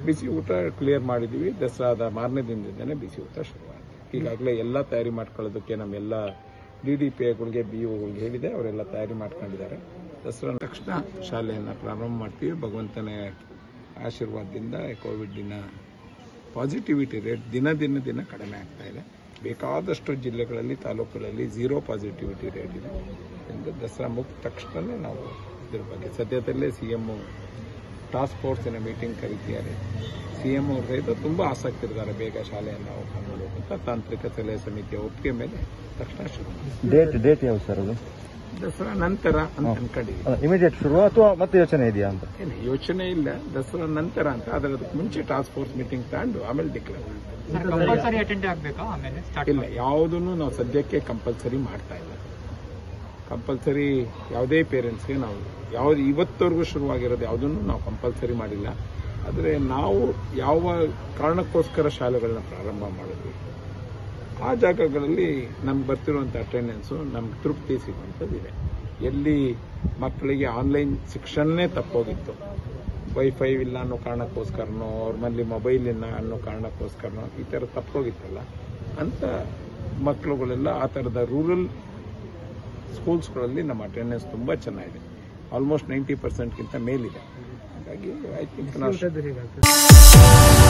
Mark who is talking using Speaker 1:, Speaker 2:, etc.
Speaker 1: ಬಿಸಿ ಊಟ ಕ್ಲಿಯರ್ ಮಾಡಿದೀವಿ ದಸರಾದ ಮಾರನೇ ದಿನದಿಂದನೇ ಬಿಸಿ ಊಟ ಶುರುವಾಗಿದೆ ಈಗಾಗಲೇ ಎಲ್ಲ ತಯಾರಿ ಮಾಡ್ಕೊಳ್ಳೋದಕ್ಕೆ ನಮ್ಮೆಲ್ಲ ಡಿ ಡಿ ಪಿ ಐಗಳಿಗೆ ಬಿ ಒಗಳಿಗೆ ಹೇಳಿದೆ ಅವರೆಲ್ಲ ತಯಾರಿ ಮಾಡ್ಕೊಂಡಿದ್ದಾರೆ ದಸರಾ ತಕ್ಷಣ ಶಾಲೆಯನ್ನು ಪ್ರಾರಂಭ ಮಾಡ್ತೀವಿ ಭಗವಂತನ ಆಶೀರ್ವಾದದಿಂದ ಕೋವಿಡ್ನ ಪಾಸಿಟಿವಿಟಿ ರೇಟ್ ದಿನ ದಿನ ದಿನ ಕಡಿಮೆ ಆಗ್ತಾ ಇದೆ ಬೇಕಾದಷ್ಟು ಜಿಲ್ಲೆಗಳಲ್ಲಿ ತಾಲೂಕುಗಳಲ್ಲಿ ಝೀರೋ ಪಾಸಿಟಿವಿಟಿ ರೇಟ್ ಇದೆ ಎಂದು ದಸರಾ ಮುಗಿದ ತಕ್ಷಣ ನಾವು ಇದ್ರ ಬಗ್ಗೆ ಸದ್ಯದಲ್ಲೇ ಸಿ ಎಮ್ ಟಾಸ್ಕ್ ಫೋರ್ಸಿನ ಮೀಟಿಂಗ್ ಕರೀತಿದ್ದಾರೆ ಸಿ ಎಂ ಅವ್ರ ಸಹಿತ ತುಂಬಾ ಆಸಕ್ತಿ ಇದ್ದಾರೆ ಬೇಗ ಶಾಲೆಯನ್ನು ಓಪನ್ ಮಾಡಬೇಕು ಅಂತ ತಾಂತ್ರಿಕ ಸಲಹೆ ಸಮಿತಿಯ ಒಪ್ಪಿಗೆ ಮೇಲೆ ತಕ್ಷಣ ಶುರು ಮಾಡಿ
Speaker 2: ಡೇಟ್ ಡೇಟ್ ಯಾವ್ದು ಸರ್ ಅದು
Speaker 1: ದಸರಾ ನಂತರ ಅಂತ ಅನ್ಕೊಂಡಿದ್ದೀವಿ
Speaker 2: ಅಲ್ಲ ಇಮಿಡಿಯೇಟ್ ಶುರು ಅಥವಾ ಮತ್ತೆ ಯೋಚನೆ ಇದೆಯಾ ಅಂತ
Speaker 1: ಏನು ಯೋಚನೆ ಇಲ್ಲ ದಸರಾ ನಂತರ ಅಂತ ಅದರ ಮುಂಚೆ ಟಾಸ್ಕ್ ಫೋರ್ಸ್ ಮೀಟಿಂಗ್ ತಗೊಂಡು ಆಮೇಲೆ ಡಿಕ್ಲೇರ್ ಮಾಡಿ
Speaker 3: ಸರ್ ಕಂಪಲ್ಸರಿ ಅಟೆಂಡ್ ಆಗ್ಬೇಕಾ ಆಮೇಲೆ ಸ್ಟಾರ್ಟ್
Speaker 1: ಇಲ್ಲ ಯಾವುದನ್ನು ನಾವು ಸದ್ಯಕ್ಕೆ ಕಂಪಲ್ಸರಿ ಮಾಡ್ತಾ ಇಲ್ಲ ಕಂಪಲ್ಸರಿ ಯಾವುದೇ ಪೇರೆಂಟ್ಸ್ಗೆ ನಾವು ಯಾವ್ದು ಇವತ್ತವರೆಗೂ ಶುರುವಾಗಿರೋದು ಯಾವುದನ್ನು ನಾವು ಕಂಪಲ್ಸರಿ ಮಾಡಿಲ್ಲ ಆದರೆ ನಾವು ಯಾವ ಕಾರಣಕ್ಕೋಸ್ಕರ ಶಾಲೆಗಳನ್ನ ಪ್ರಾರಂಭ ಮಾಡಿದ್ವಿ ಆ ಜಾಗಗಳಲ್ಲಿ ನಮ್ಗೆ ಬರ್ತಿರುವಂಥ ಅಟೆಂಡೆನ್ಸು ನಮ್ಗೆ ತೃಪ್ತಿ ಸಿಗುವಂಥದ್ದಿದೆ ಎಲ್ಲಿ ಮಕ್ಕಳಿಗೆ ಆನ್ಲೈನ್ ಶಿಕ್ಷಣನೇ ತಪ್ಪೋಗಿತ್ತು ವೈಫೈ ಇಲ್ಲ ಅನ್ನೋ ಕಾರಣಕ್ಕೋಸ್ಕರನೋ ಅವ್ರ ಮನೇಲಿ ಮೊಬೈಲ್ ಇಲ್ಲ ಅನ್ನೋ ಕಾರಣಕ್ಕೋಸ್ಕರನೋ ಈ ಥರ ತಪ್ಪೋಗಿತ್ತಲ್ಲ ಅಂತ ಮಕ್ಕಳುಗಳೆಲ್ಲ ಆ ಥರದ ರೂರಲ್ ಸ್ಕೂಲ್ಸ್ಗಳಲ್ಲಿ ನಮ್ಮ ಅಟೆಂಡೆನ್ಸ್ ತುಂಬ ಚೆನ್ನಾಗಿದೆ ಆಲ್ಮೋಸ್ಟ್ ನೈಂಟಿ ಪರ್ಸೆಂಟ್ಗಿಂತ ಮೇಲಿದೆ ಹಾಗಾಗಿ ಐ ಥಿಂಕ್ ನಾವು